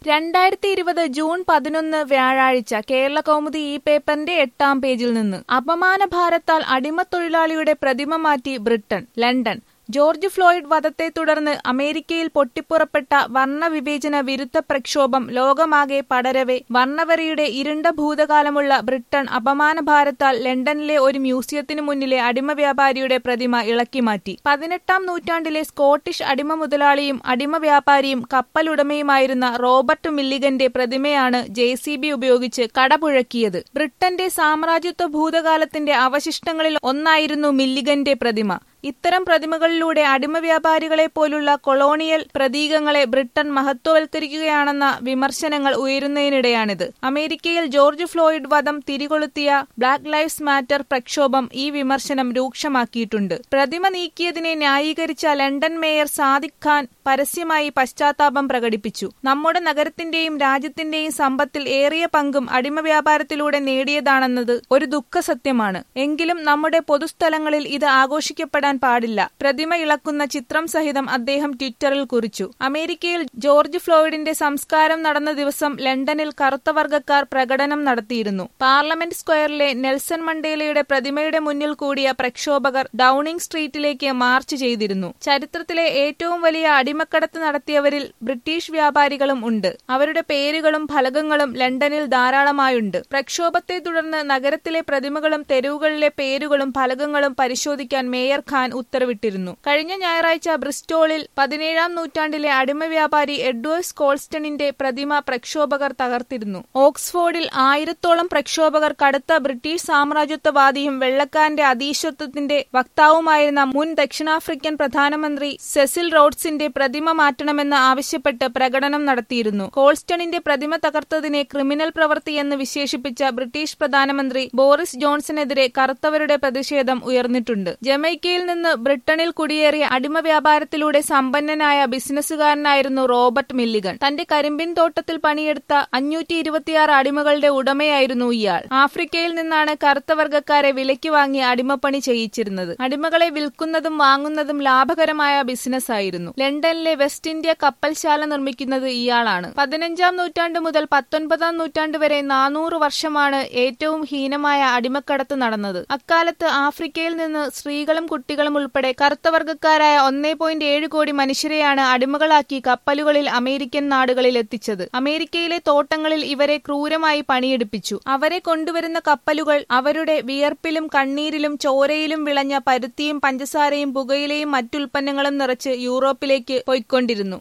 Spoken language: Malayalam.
രണ്ടായിരത്തി ഇരുപത് ജൂൺ പതിനൊന്ന് വ്യാഴാഴ്ച കേരള കൗമുദി ഈ പേപ്പറിന്റെ എട്ടാം പേജിൽ നിന്ന് അപമാന ഭാരത്താൽ അടിമത്തൊഴിലാളിയുടെ പ്രതിമ മാറ്റി ബ്രിട്ടൻ ലണ്ടൻ ജോർജ് ഫ്ലോയിഡ് വധത്തെ തുടർന്ന് അമേരിക്കയിൽ പൊട്ടിപ്പുറപ്പെട്ട വർണ്ണവിവേചന വിരുദ്ധ പ്രക്ഷോഭം ലോകമാകെ പടരവെ വർണ്ണവെറിയുടെ ഇരുണ്ട ഭൂതകാലമുള്ള ബ്രിട്ടൻ അപമാന ഭാരത്താൽ ലണ്ടനിലെ ഒരു മ്യൂസിയത്തിനു മുന്നിലെ അടിമ വ്യാപാരിയുടെ പ്രതിമ ഇളക്കിമാറ്റി പതിനെട്ടാം നൂറ്റാണ്ടിലെ സ്കോട്ടിഷ് അടിമ മുതലാളിയും അടിമ വ്യാപാരിയും കപ്പലുടമയുമായിരുന്ന റോബർട്ട് മില്ലിഗന്റെ പ്രതിമയാണ് ജെ സി ബി ഉപയോഗിച്ച് കടപുഴക്കിയത് ബ്രിട്ടന്റെ സാമ്രാജ്യത്വ ഭൂതകാലത്തിന്റെ അവശിഷ്ടങ്ങളിൽ ഒന്നായിരുന്നു മില്ലിഗന്റെ പ്രതിമ ഇത്തരം പ്രതിമകളിലൂടെ അടിമ വ്യാപാരികളെ പോലുള്ള കൊളോണിയൽ പ്രതീകങ്ങളെ ബ്രിട്ടൻ മഹത്വവൽക്കരിക്കുകയാണെന്ന വിമർശനങ്ങൾ ഉയരുന്നതിനിടെയാണിത് അമേരിക്കയിൽ ജോർജ് ഫ്ലോയിഡ് വധം തിരികൊളുത്തിയ ബ്ലാക്ക് ലൈവ്സ് മാറ്റർ പ്രക്ഷോഭം ഈ വിമർശനം രൂക്ഷമാക്കിയിട്ടുണ്ട് പ്രതിമ നീക്കിയതിനെ ന്യായീകരിച്ച ലണ്ടൻ മേയർ സാദിഖ് ഖാൻ പരസ്യമായി പശ്ചാത്താപം പ്രകടിപ്പിച്ചു നമ്മുടെ നഗരത്തിന്റെയും രാജ്യത്തിന്റെയും സമ്പത്തിൽ ഏറിയ പങ്കും അടിമ വ്യാപാരത്തിലൂടെ നേടിയതാണെന്നത് ഒരു ദുഃഖസത്യമാണ് എങ്കിലും നമ്മുടെ പൊതുസ്ഥലങ്ങളിൽ ഇത് ആഘോഷിക്കപ്പെടാൻ പാടില്ല പ്രതിമ ഇളക്കുന്ന ചിത്രം സഹിതം അദ്ദേഹം ട്വിറ്ററിൽ കുറിച്ചു അമേരിക്കയിൽ ജോർജ് ഫ്ലോയിഡിന്റെ സംസ്കാരം നടന്ന ദിവസം ലണ്ടനിൽ കറുത്ത വർഗ്ഗക്കാർ പ്രകടനം നടത്തിയിരുന്നു പാർലമെന്റ് സ്ക്വയറിലെ നെൽസൺ മണ്ടേലയുടെ പ്രതിമയുടെ മുന്നിൽ കൂടിയ പ്രക്ഷോഭകർ ഡൌണിംഗ് സ്ട്രീറ്റിലേക്ക് മാർച്ച് ചെയ്തിരുന്നു ചരിത്രത്തിലെ ഏറ്റവും വലിയ അടിമക്കടത്ത് നടത്തിയവരിൽ ബ്രിട്ടീഷ് വ്യാപാരികളും ഉണ്ട് അവരുടെ പേരുകളും ഫലകങ്ങളും ലണ്ടനിൽ ധാരാളമായുണ്ട് പ്രക്ഷോഭത്തെ തുടർന്ന് നഗരത്തിലെ പ്രതിമകളും തെരുവുകളിലെ പേരുകളും ഫലകങ്ങളും പരിശോധിക്കാൻ മേയർ ഖാൻ ഉത്തരവിട്ടിരുന്നു കഴിഞ്ഞ ഞായറാഴ്ച ബ്രിസ്റ്റോളിൽ പതിനേഴാം നൂറ്റാണ്ടിലെ അടിമ വ്യാപാരി എഡ്വേഴ്സ് കോൾസ്റ്റണിന്റെ പ്രതിമ പ്രക്ഷോഭകർ തകർത്തിരുന്നു ഓക്സ്ഫോർഡിൽ ആയിരത്തോളം പ്രക്ഷോഭകർ കടുത്ത ബ്രിട്ടീഷ് സാമ്രാജ്യത്വവാദിയും വെള്ളക്കാരന്റെ അതീശത്വത്തിന്റെ വക്താവുമായിരുന്ന മുൻ ദക്ഷിണാഫ്രിക്കൻ പ്രധാനമന്ത്രി സെസിൽ റോഡ്സിന്റെ പ്രതിമ മാറ്റണമെന്ന് ആവശ്യപ്പെട്ട് പ്രകടനം നടത്തിയിരുന്നു കോൾസ്റ്റണിന്റെ പ്രതിമ തകർത്തതിനെ ക്രിമിനൽ പ്രവൃത്തിയെന്ന് വിശേഷിപ്പിച്ച ബ്രിട്ടീഷ് പ്രധാനമന്ത്രി ബോറിസ് ജോൺസണെതിരെ കറുത്തവരുടെ പ്രതിഷേധം ഉയർന്നിട്ടുണ്ട് ജമൈക്കയിൽ നിന്ന് ബ്രിട്ടനിൽ കുടിയേറിയ അടിമ വ്യാപാരത്തിലൂടെ സമ്പന്നനായ ബിസിനസ്സുകാരനായിരുന്നു റോബർട്ട് മില്ലിഗൻ തന്റെ കരിമ്പിൻ തോട്ടത്തിൽ പണിയെടുത്ത അഞ്ഞൂറ്റി ഇരുപത്തിയാറ് അടിമകളുടെ ഉടമയായിരുന്നു ഇയാൾ ആഫ്രിക്കയിൽ നിന്നാണ് കറുത്ത വർഗ്ഗക്കാരെ വിലയ്ക്ക് വാങ്ങി അടിമപ്പണി ചെയ്യിച്ചിരുന്നത് അടിമകളെ വിൽക്കുന്നതും വാങ്ങുന്നതും ലാഭകരമായ ബിസിനസ്സായിരുന്നു ലണ്ടനിലെ വെസ്റ്റ് ഇന്ത്യ കപ്പൽശാല നിർമ്മിക്കുന്നത് ഇയാളാണ് പതിനഞ്ചാം നൂറ്റാണ്ട് മുതൽ പത്തൊൻപതാം നൂറ്റാണ്ട് വരെ നാനൂറ് വർഷമാണ് ഏറ്റവും ഹീനമായ അടിമക്കടത്ത് നടന്നത് അക്കാലത്ത് ആഫ്രിക്കയിൽ നിന്ന് സ്ത്രീകളും കുട്ടികളും ഉൾപ്പെടെ കറുത്ത വർഗ്ഗക്കാരായ ഒന്നേ പോയിന്റ് ഏഴ് കോടി മനുഷ്യരെയാണ് അടിമകളാക്കി കപ്പലുകളിൽ അമേരിക്കൻ നാടുകളിൽ എത്തിച്ചത് അമേരിക്കയിലെ തോട്ടങ്ങളിൽ ഇവരെ ക്രൂരമായി പണിയെടുപ്പിച്ചു അവരെ കൊണ്ടുവരുന്ന കപ്പലുകൾ അവരുടെ വിയർപ്പിലും കണ്ണീരിലും ചോരയിലും വിളഞ്ഞ പരുത്തിയും പഞ്ചസാരയും പുകയിലയും മറ്റുൽപ്പന്നങ്ങളും നിറച്ച് യൂറോപ്പിലേക്ക് പോയിക്കൊണ്ടിരുന്നു